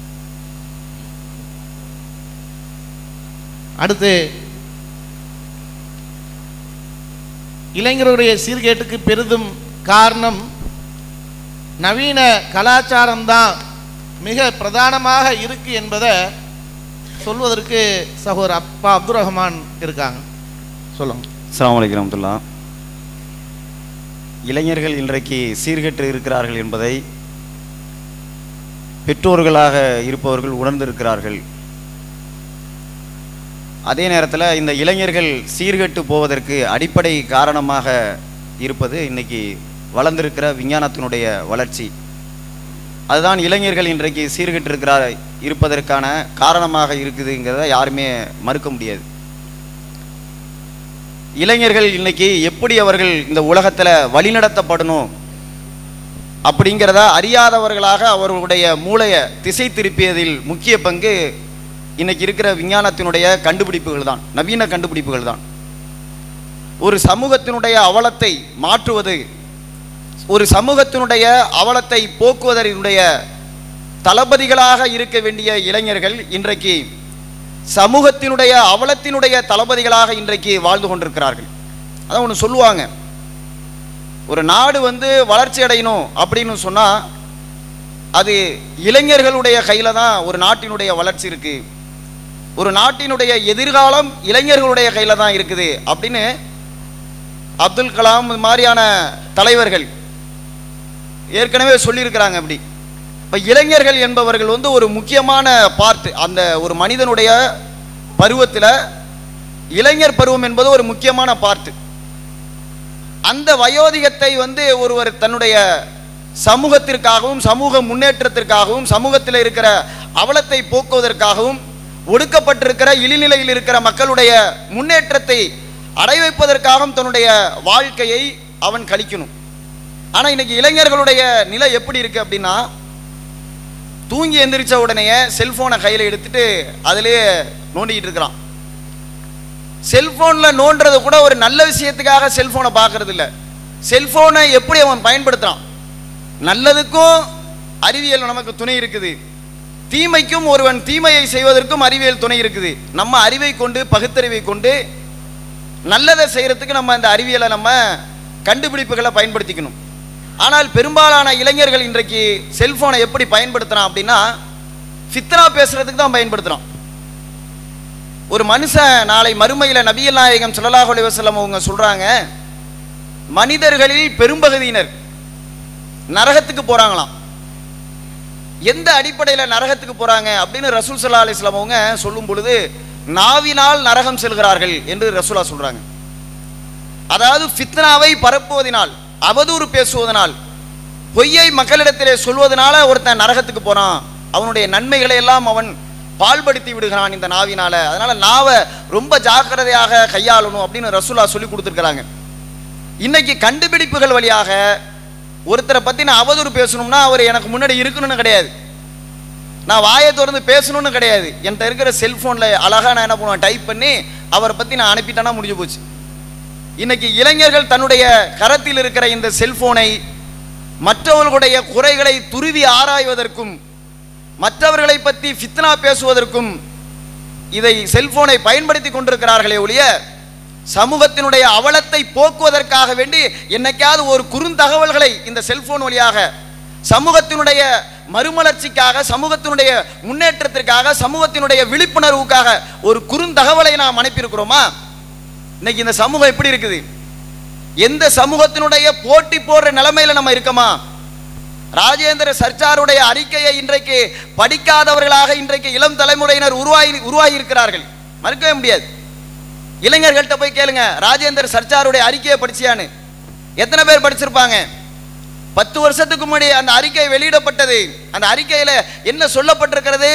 அடுத்து இளைஞருடைய சீர்கேட்டுக்கு பெரிதும் காரணம் நவீன கலாச்சாரம்தான் மிக பிரதானமாக இருக்கு என்பதை சொல்வதற்கு சகோதரர் அப்பா அப்துல் ரஹ்மான் இருக்காங்க சொல்லுங்க அஸ்ஸலாமு அலைக்கும் ரஹ்மத்துல்லா இளைஞர்கள் இன்றைக்கு சீர்கெட்டு இருக்கிறார்கள் என்பதை பெற்றோர்களாக இருப்பவர்கள் உணர்ந்திருக்கிறார்கள் அதே நேரத்தில் இந்த இளைஞர்கள் சீர்கெட்டு போவதற்கு அடிப்படை காரணமாக இருப்பது இன்னைக்கு வளர்ந்திருக்கிற விஞ்ஞானத்தினுடைய வளர்ச்சி அதுதான் இளைஞர்கள் இன்றைக்கு சீர்கெட்டு இருக்கிறார் இருப்பதற்கான காரணமாக இருக்குதுங்கிறத யாருமே மறுக்க முடியாது இளைஞர்கள் இன்னைக்கு எப்படி அவர்கள் இந்த உலகத்தில் வழிநடத்தப்படணும் அப்படிங்கிறத அறியாதவர்களாக அவர்களுடைய மூளையை திசை திருப்பியதில் முக்கிய பங்கு இன்னைக்கு இருக்கிற விஞ்ஞானத்தினுடைய கண்டுபிடிப்புகள் தான் நவீன கண்டுபிடிப்புகள் தான் ஒரு சமூகத்தினுடைய அவலத்தை மாற்றுவது ஒரு சமூகத்தினுடைய அவலத்தை போக்குவதனுடைய தளபதிகளாக இருக்க வேண்டிய இளைஞர்கள் இன்றைக்கு சமூகத்தினுடைய அவலத்தினுடைய தளபதிகளாக இன்றைக்கு வாழ்ந்து கொண்டிருக்கிறார்கள் அதான் ஒன்று சொல்லுவாங்க ஒரு நாடு வந்து வளர்ச்சி அடையணும் அப்படின்னு சொன்னால் அது இளைஞர்களுடைய கையில் தான் ஒரு நாட்டினுடைய வளர்ச்சி இருக்கு ஒரு நாட்டினுடைய எதிர்காலம் இளைஞர்களுடைய கையில் தான் இருக்குது அப்படின்னு அப்துல் கலாம் இது மாதிரியான தலைவர்கள் ஏற்கனவே சொல்லியிருக்கிறாங்க அப்படி இப்போ இளைஞர்கள் என்பவர்கள் வந்து ஒரு முக்கியமான பார்ட் அந்த ஒரு மனிதனுடைய பருவத்தில் இளைஞர் பருவம் என்பது ஒரு முக்கியமான பார்ட் அந்த வயோதிகத்தை வந்து ஒருவர் தன்னுடைய சமூகத்திற்காகவும் சமூக முன்னேற்றத்திற்காகவும் சமூகத்தில் இருக்கிற அவலத்தை போக்குவதற்காகவும் ஒடுக்கப்பட்டிருக்கிற இழிநிலையில் இருக்கிற மக்களுடைய முன்னேற்றத்தை அடை வைப்பதற்காகவும் தன்னுடைய வாழ்க்கையை அவன் கழிக்கணும் ஆனால் இன்னைக்கு இளைஞர்களுடைய நிலை எப்படி இருக்கு அப்படின்னா தூங்கி எந்திரிச்ச உடனேயே செல்போனை கையில் எடுத்துட்டு அதிலேயே நோண்டிக்கிட்டு இருக்கிறான் செல்போனில் நோண்டுறது கூட ஒரு நல்ல விஷயத்துக்காக செல்போனை பார்க்கறது இல்லை செல்போனை எப்படி அவன் பயன்படுத்துறான் நல்லதுக்கும் அறிவியல் நமக்கு துணை இருக்குது தீமைக்கும் ஒருவன் தீமையை செய்வதற்கும் அறிவியல் துணை இருக்குது நம்ம அறிவை கொண்டு பகுத்தறிவை கொண்டு நல்லதை செய்யறதுக்கு நம்ம அந்த அறிவியலை நம்ம கண்டுபிடிப்புகளை பயன்படுத்திக்கணும் ஆனால் பெரும்பாலான இளைஞர்கள் இன்றைக்கு செல்போனை எப்படி பயன்படுத்துறான் அப்படின்னா ஃபித்னா பேசுறதுக்கு தான் பயன்படுத்துறான் ஒரு மனுஷன் நாளை மறுமையில நபிகள் நாயகம் ஸல்லல்லாஹு அலைஹி வஸல்லம் அவங்க சொல்றாங்க மனிதர்களில் பெரும்பகுதியினர் நரகத்துக்கு போறாங்களாம் எந்த அடிப்படையில் நரகத்துக்கு போறாங்க அப்படின்னு ரசூல் சல்லா அலிஸ்லாம் அவங்க சொல்லும் பொழுது நாவினால் நரகம் செல்கிறார்கள் என்று ரசூலா சொல்றாங்க அதாவது ஃபித்னாவை பரப்புவதனால் அவதூறு பேசுவதனால் பொய்யை மக்களிடத்திலே சொல்வதனால ஒருத்தன் நரகத்துக்கு போறான் அவனுடைய நன்மைகளை எல்லாம் அவன் பால்படுத்தி விடுகிறான் இந்த நாவினால அதனால நாவை ரொம்ப ஜாக்கிரதையாக கையாளணும் அப்படின்னு ரசூலா சொல்லி கொடுத்துருக்காங்க இன்னைக்கு கண்டுபிடிப்புகள் வழியாக ஒருத்தரை பத்தி நான் அவதூறு பேசணும்னா அவர் எனக்கு முன்னாடி இருக்கணும்னு கிடையாது நான் வாயை திறந்து பேசணும்னு கிடையாது என்கிட்ட இருக்கிற செல்போன்ல அழகா நான் என்ன பண்ணுவேன் டைப் பண்ணி அவரை பத்தி நான் அனுப்பிட்டேன்னா முடிஞ்சு போச்சு இன்னைக்கு இளைஞர்கள் தன்னுடைய கரத்தில் இருக்கிற இந்த செல்போனை மற்றவர்களுடைய குறைகளை துருவி ஆராய்வதற்கும் மற்றவர்களை பற்றி ஃபித்னா பேசுவதற்கும் இதை செல்போனை பயன்படுத்தி கொண்டிருக்கிறார்களே ஒழிய சமூகத்தினுடைய அவலத்தை போக்குவதற்காக வேண்டி என்னைக்காவது ஒரு குறுந்தகவல்களை இந்த செல்போன் வழியாக சமூகத்தினுடைய மறுமலர்ச்சிக்காக சமூகத்தினுடைய முன்னேற்றத்திற்காக சமூகத்தினுடைய விழிப்புணர்வுக்காக ஒரு குறுந்தகவலை நாம் அனுப்பியிருக்கிறோமா இன்னைக்கு இந்த சமூகம் எப்படி இருக்குது எந்த சமூகத்தினுடைய போட்டி போடுற நிலைமையில நம்ம இருக்கோமா ராஜேந்திர சர்ச்சாருடைய அறிக்கையை இன்றைக்கு படிக்காதவர்களாக இன்றைக்கு இளம் தலைமுறையினர் உருவாகி உருவாகி இருக்கிறார்கள் மறுக்கவே முடியாது இளைஞர்கள்ட்ட போய் கேளுங்க ராஜேந்திர சர்ச்சாருடைய அறிக்கையை படிச்சியான்னு எத்தனை பேர் படிச்சிருப்பாங்க பத்து வருஷத்துக்கு முன்னாடி அந்த அறிக்கை வெளியிடப்பட்டது அந்த அறிக்கையில என்ன சொல்லப்பட்டிருக்கிறது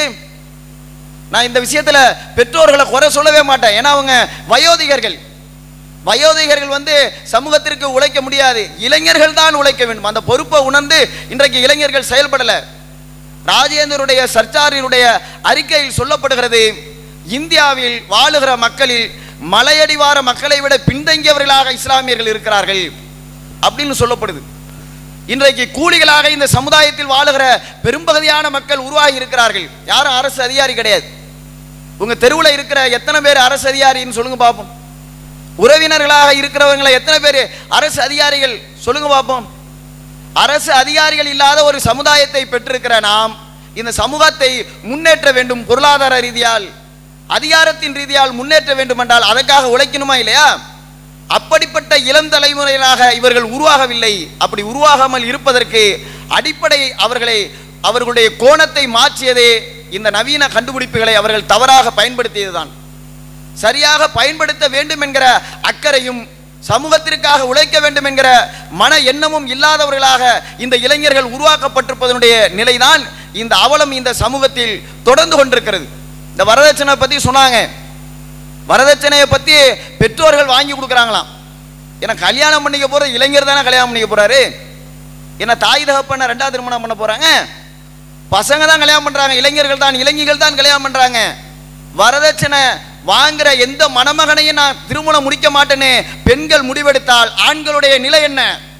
நான் இந்த விஷயத்துல பெற்றோர்களை குறை சொல்லவே மாட்டேன் ஏன்னா அவங்க வயோதிகர்கள் வயோதிகர்கள் வந்து சமூகத்திற்கு உழைக்க முடியாது இளைஞர்கள் தான் உழைக்க வேண்டும் அந்த பொறுப்பை உணர்ந்து இன்றைக்கு இளைஞர்கள் செயல்படல ராஜேந்திரனுடைய சர்ச்சாரினுடைய அறிக்கையில் சொல்லப்படுகிறது இந்தியாவில் வாழுகிற மக்களில் மலையடிவார மக்களை விட பின்தங்கியவர்களாக இஸ்லாமியர்கள் இருக்கிறார்கள் அப்படின்னு சொல்லப்படுது இன்றைக்கு கூலிகளாக இந்த சமுதாயத்தில் வாழுகிற பெரும்பகுதியான மக்கள் உருவாகி இருக்கிறார்கள் யாரும் அரசு அதிகாரி கிடையாது உங்க தெருவில் இருக்கிற எத்தனை பேர் அரசு அதிகாரின்னு சொல்லுங்க பார்ப்போம் உறவினர்களாக இருக்கிறவங்களை எத்தனை பேர் அரசு அதிகாரிகள் சொல்லுங்க பார்ப்போம் அரசு அதிகாரிகள் இல்லாத ஒரு சமுதாயத்தை பெற்றிருக்கிற நாம் இந்த சமூகத்தை முன்னேற்ற வேண்டும் பொருளாதார ரீதியால் அதிகாரத்தின் ரீதியால் முன்னேற்ற வேண்டும் என்றால் அதற்காக உழைக்கணுமா இல்லையா அப்படிப்பட்ட இளம் தலைமுறையிலாக இவர்கள் உருவாகவில்லை அப்படி உருவாகாமல் இருப்பதற்கு அடிப்படை அவர்களை அவர்களுடைய கோணத்தை மாற்றியதே இந்த நவீன கண்டுபிடிப்புகளை அவர்கள் தவறாக பயன்படுத்தியதுதான் சரியாக பயன்படுத்த வேண்டும் என்கிற அக்கறையும் சமூகத்திற்காக உழைக்க வேண்டும் என்கிற மன எண்ணமும் இல்லாதவர்களாக இந்த இளைஞர்கள் உருவாக்கப்பட்டிருப்பதனுடைய நிலைதான் இந்த அவலம் இந்த சமூகத்தில் தொடர்ந்து கொண்டிருக்கிறது இந்த வரதட்சணை பத்தி சொன்னாங்க வரதட்சணையை பத்தி பெற்றோர்கள் வாங்கி கொடுக்குறாங்களாம் ஏன்னா கல்யாணம் பண்ணிக்க போற இளைஞர் தானே கல்யாணம் பண்ணிக்க போறாரு என்ன தாய் தகப்பன ரெண்டாவது திருமணம் பண்ண போறாங்க பசங்க தான் கல்யாணம் பண்றாங்க இளைஞர்கள் தான் இளைஞர்கள் தான் கல்யாணம் பண்றாங்க வரதட்சணை வாங்குற எந்த மணமகனையும் நான் திருமணம் முடிக்க மாட்டேன்னு பெண்கள் முடிவெடுத்தால் ஆண்களுடைய நிலை என்ன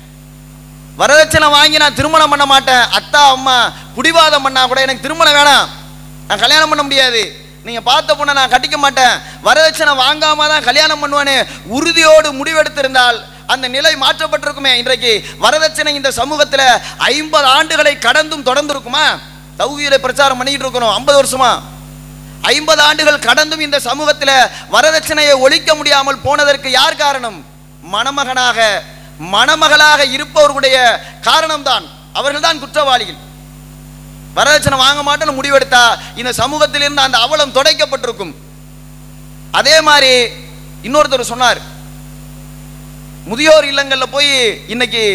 வரதட்சணை வாங்கி நான் திருமணம் பண்ண மாட்டேன் அத்தா அம்மா புடிவாதம் பண்ணா கூட எனக்கு திருமணம் வேணாம் நான் கல்யாணம் பண்ண முடியாது நீங்க பார்த்த பொண்ணை நான் கட்டிக்க மாட்டேன் வரதட்சணை வாங்காம தான் கல்யாணம் பண்ணுவேன்னு உறுதியோடு முடிவெடுத்திருந்தால் அந்த நிலை மாற்றப்பட்டிருக்குமே இன்றைக்கு வரதட்சணை இந்த சமூகத்தில் ஐம்பது ஆண்டுகளை கடந்தும் தொடர்ந்து இருக்குமா தௌஹீதை பிரச்சாரம் பண்ணிக்கிட்டு இருக்கிறோம் ஐம்பது வருஷமா ஐம்பது ஆண்டுகள் கடந்தும் இந்த சமூகத்தில் வரதட்சணையை ஒழிக்க முடியாமல் போனதற்கு யார் காரணம் மணமகனாக மணமகளாக இருப்பவர்களுடைய காரணம்தான் அவர்கள்தான் குற்றவாளிகள் வரதட்சணை வாங்க மாட்டேன்னு முடிவெடுத்தா இந்த சமூகத்திலிருந்து அந்த அவலம் துடைக்கப்பட்டிருக்கும் அதே மாதிரி இன்னொருத்தர் சொன்னார் முதியோர் இல்லங்கள்ல போய் இன்னைக்கு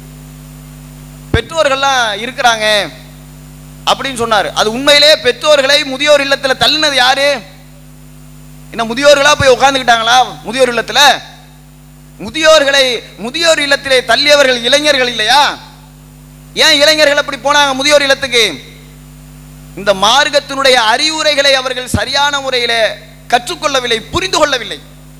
பெற்றோர்கள்லாம் இருக்கிறாங்க அப்படின்னு சொன்னார் அது உண்மையிலே பெற்றோர்களை முதியோர் இல்லத்துல தள்ளினது யாரு என்ன முதியோர்களா போய் உட்கார்ந்துக்கிட்டாங்களா முதியோர் இல்லத்துல முதியோர்களை முதியோர் இல்லத்திலே தள்ளியவர்கள் இளைஞர்கள் இல்லையா ஏன் இளைஞர்கள் அப்படி போனாங்க முதியோர் இல்லத்துக்கு இந்த மார்க்கத்தினுடைய அறிவுரைகளை அவர்கள் சரியான முறையில கற்றுக்கொள்ளவில்லை புரிந்து கொள்ளவில்லை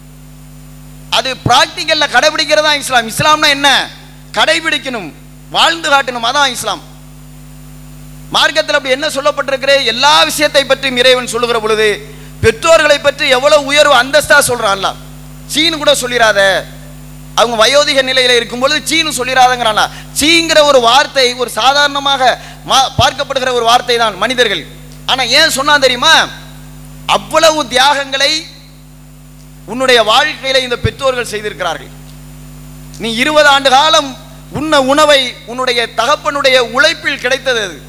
அது பிராக்டிக்கல்ல கடைபிடிக்கிறதா இஸ்லாம் இஸ்லாம்னா என்ன கடைபிடிக்கணும் வாழ்ந்து காட்டணும் அதான் இஸ்லாம் மார்க்கத்தில் அப்படி என்ன சொல்லப்பட்டிருக்கிற எல்லா விஷயத்தை பற்றியும் இறைவன் சொல்லுகிற பொழுது பெற்றோர்களை பற்றி எவ்வளவு உயர்வு அந்தஸ்தா சொல்றான் அல்லாஹ் சீனு கூட சொல்லிராத அவங்க வயோதிக நிலையில இருக்கும்பொழுது சீனு சொல்லிராதங்கிறானா சீங்கிற ஒரு வார்த்தை ஒரு சாதாரணமாக மா- பார்க்கப்படுகிற ஒரு வார்த்தை தான் மனிதர்கள் ஆனா ஏன் சொன்னா தெரியுமா அவ்வளவு தியாகங்களை உன்னுடைய வாழ்க்கையில இந்த பெற்றோர்கள் செய்திருக்கிறார்கள் நீ இருபது ஆண்டு காலம் உண்ண உணவை உன்னுடைய தகப்பனுடைய உழைப்பில் கிடைத்தது அது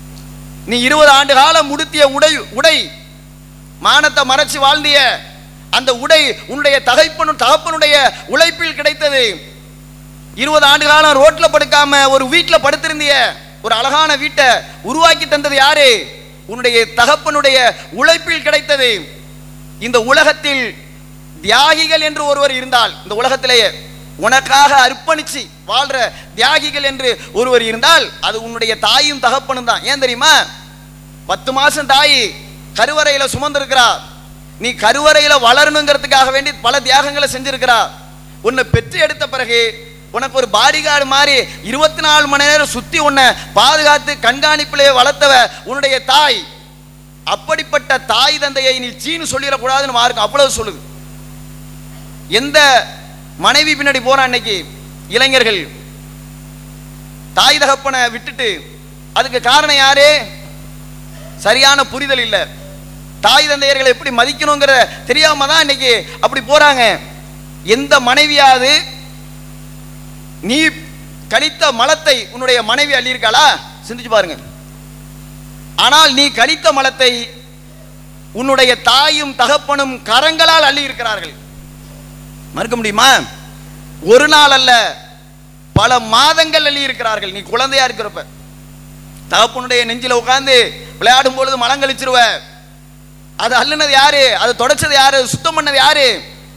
நீ இருபது ஆண்டு காலம் உடுத்திய உடை உடை மானத்தை மறைச்சு வாழ்ந்திய அந்த உடை உன்னுடைய தகைப்பனும் தகப்பனுடைய உழைப்பில் கிடைத்தது இருபது ஆண்டு காலம் ரோட்ல படுக்காம ஒரு வீட்டில் படுத்திருந்திய ஒரு அழகான வீட்டை உருவாக்கி தந்தது யாரு உன்னுடைய தகப்பனுடைய உழைப்பில் கிடைத்தது இந்த உலகத்தில் தியாகிகள் என்று ஒருவர் இருந்தால் இந்த உலகத்திலேயே உனக்காக அர்ப்பணிச்சு வாழ்ற தியாகிகள் என்று ஒருவர் இருந்தால் அது உன்னுடைய தாயும் தகப்பனும் தான் ஏன் தெரியுமா பத்து மாசம் தாய் கருவறையில சுமந்திருக்கிறா நீ கருவறையில வளரணுங்கிறதுக்காக வேண்டி பல தியாகங்களை செஞ்சிருக்கிறா உன்னை பெற்று எடுத்த பிறகு உனக்கு ஒரு பாடிகார்டு மாதிரி இருபத்தி நாலு மணி நேரம் சுத்தி உன்னை பாதுகாத்து கண்காணிப்பிலே வளர்த்தவ உன்னுடைய தாய் அப்படிப்பட்ட தாய் தந்தையை நீ சீனு சொல்லிடக்கூடாதுன்னு மார்க்கும் அவ்வளவு சொல்லுது எந்த மனைவி பின்னாடி போறான் இன்னைக்கு இளைஞர்கள் தாய் தகப்பனை விட்டுட்டு அதுக்கு காரணம் யாரு சரியான புரிதல் இல்லை தாய் தந்தையர்களை எப்படி மதிக்கணுங்கிற தெரியாம தான் இன்னைக்கு அப்படி போறாங்க எந்த மனைவியாவது நீ கழித்த மலத்தை உன்னுடைய மனைவி அள்ளியிருக்காளா சிந்திச்சு பாருங்க ஆனால் நீ கழித்த மலத்தை உன்னுடைய தாயும் தகப்பனும் கரங்களால் அள்ளி இருக்கிறார்கள் மறுக்க முடியுமா ஒரு நாள் அல்ல பல மாதங்கள் அள்ளி இருக்கிறார்கள் நீ குழந்தையா இருக்கிறப்ப தகப்பனுடைய நெஞ்சில உட்கார்ந்து விளையாடும் பொழுது மலம் கழிச்சிருவ அது அள்ளுனது யாரு அது தொடச்சது யாரு சுத்தம் பண்ணது யாரு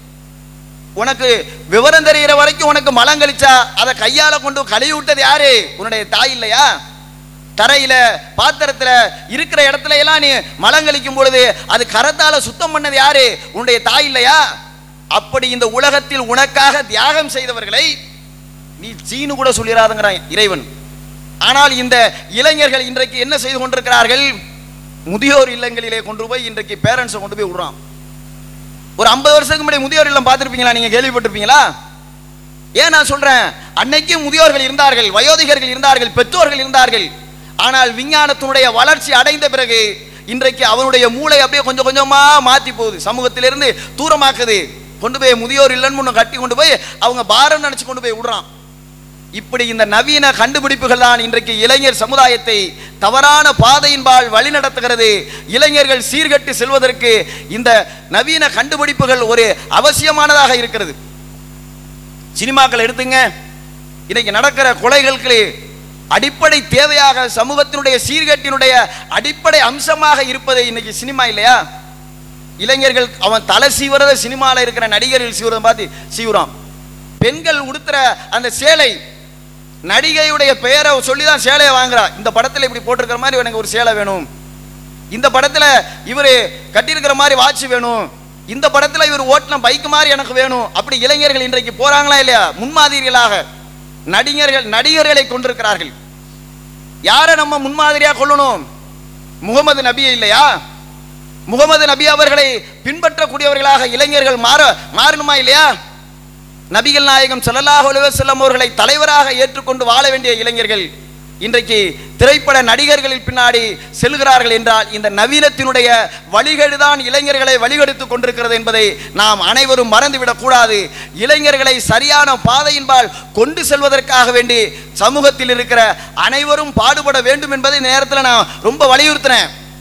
உனக்கு விவரம் தெரிகிற வரைக்கும் உனக்கு மலம் கழிச்சா அதை கையால கொண்டு கழுவி விட்டது யாரு உன்னுடைய தாய் இல்லையா தரையில பாத்திரத்துல இருக்கிற இடத்துல எல்லாம் நீ மலம் கழிக்கும் பொழுது அது கரத்தால சுத்தம் பண்ணது யாரு உன்னுடைய தாய் இல்லையா அப்படி இந்த உலகத்தில் உனக்காக தியாகம் செய்தவர்களை நீ சீனு கூட சொல்லிடாதுங்கிறான் இறைவன் ஆனால் இந்த இளைஞர்கள் இன்றைக்கு என்ன செய்து கொண்டிருக்கிறார்கள் முதியோர் இல்லங்களிலே கொண்டு போய் இன்றைக்கு பேரண்ட்ஸை கொண்டு போய் விடுறான் ஒரு ஐம்பது வருஷத்துக்கு முன்னாடி முதியோர் இல்லம் பார்த்துருப்பீங்களா நீங்க கேள்விப்பட்டிருப்பீங்களா ஏன் நான் சொல்றேன் அன்னைக்கு முதியோர்கள் இருந்தார்கள் வயோதிகர்கள் இருந்தார்கள் பெற்றோர்கள் இருந்தார்கள் ஆனால் விஞ்ஞானத்தினுடைய வளர்ச்சி அடைந்த பிறகு இன்றைக்கு அவனுடைய மூளை அப்படியே கொஞ்சம் கொஞ்சமா மாத்தி போகுது சமூகத்திலிருந்து தூரமாக்குது கொண்டு போய் முதியோர் இல்லைன்னு ஒன்று கட்டி கொண்டு போய் அவங்க பாரம் நினைச்சு கொண்டு போய் விடுறான் இப்படி இந்த நவீன கண்டுபிடிப்புகள் தான் இன்றைக்கு இளைஞர் சமுதாயத்தை தவறான பாதையின்பால் வழிநடத்துகிறது இளைஞர்கள் சீர்கட்டு செல்வதற்கு இந்த நவீன கண்டுபிடிப்புகள் ஒரு அவசியமானதாக இருக்கிறது சினிமாக்கள் எடுத்துங்க இன்னைக்கு நடக்கிற கொலைகளுக்கு அடிப்படை தேவையாக சமூகத்தினுடைய சீர்கேட்டினுடைய அடிப்படை அம்சமாக இருப்பது இன்னைக்கு சினிமா இல்லையா இளைஞர்கள் அவன் தலை சீவுறத சினிமாவில் இருக்கிற நடிகர்கள் சீவுறதை பார்த்து சீவுறான் பெண்கள் உடுத்துற அந்த சேலை நடிகையுடைய பெயரை சொல்லி தான் சேலையை வாங்குறா இந்த படத்தில் இப்படி போட்டிருக்கிற மாதிரி எனக்கு ஒரு சேலை வேணும் இந்த படத்தில் இவர் கட்டியிருக்கிற மாதிரி வாட்ச் வேணும் இந்த படத்தில் இவர் ஓட்டின பைக் மாதிரி எனக்கு வேணும் அப்படி இளைஞர்கள் இன்றைக்கு போறாங்களா இல்லையா முன்மாதிரிகளாக நடிகர்கள் நடிகர்களை கொண்டிருக்கிறார்கள் யாரை நம்ம முன்மாதிரியா கொள்ளணும் முகமது நபி இல்லையா முகமது நபி அவர்களை பின்பற்றக்கூடியவர்களாக இளைஞர்கள் மாற மாறணுமா இல்லையா நபிகள் நாயகம் ஸல்லல்லாஹு அலைஹி வஸல்லம் அவர்களை தலைவராக ஏற்றுக்கொண்டு வாழ வேண்டிய இளைஞர்கள் இன்றைக்கு திரைப்பட நடிகர்களின் பின்னாடி செல்கிறார்கள் என்றால் இந்த நவீனத்தினுடைய வழிகேடுதான் இளைஞர்களை வழிகெடுத்துக் கொண்டிருக்கிறது என்பதை நாம் அனைவரும் மறந்துவிடக் கூடாது இளைஞர்களை சரியான பாதையின்பால் கொண்டு செல்வதற்காக வேண்டி சமூகத்தில் இருக்கிற அனைவரும் பாடுபட வேண்டும் என்பதை இந்த நேரத்தில் நான் ரொம்ப வலியுறுத்தினேன்